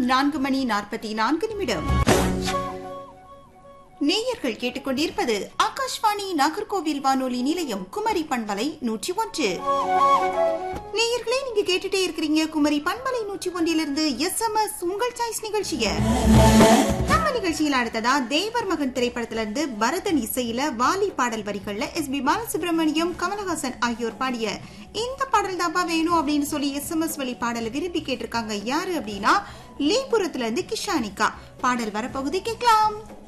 நான்கு மணி நாற்பத்தி நான்கு நிமிடம் நேயர்கள் கேட்டுக்கொண்டிருப்பது ஆகாஷ்வாணி நாகர்கோவில் வானொலி நிலையம் குமரி பண்பலை நூற்றி ஒன்று நேயர்களே நீங்க கேட்டுட்டே இருக்கிறீங்க குமரி பண்பலை நூற்றி ஒன்றிலிருந்து எஸ் எம் எஸ் உங்கள் சாய்ஸ் நிகழ்ச்சிய நம்ம நிகழ்ச்சியில் அடுத்ததா தேவர் மகன் திரைப்படத்துல இருந்து பரதன் இசையில வாலி பாடல் வரிகள்ல எஸ் பி பாலசுப்ரமணியம் கமலஹாசன் ஆகியோர் பாடிய இந்த பாடல் தாப்பா வேணும் அப்படின்னு சொல்லி எஸ் எம் எஸ் வழி பாடலை விரும்பி கேட்டிருக்காங்க யாரு அப்படின்னா லீபுரத்துல இருந்து கிஷானிகா பாடல் வரப்பகுதி கேட்கலாம்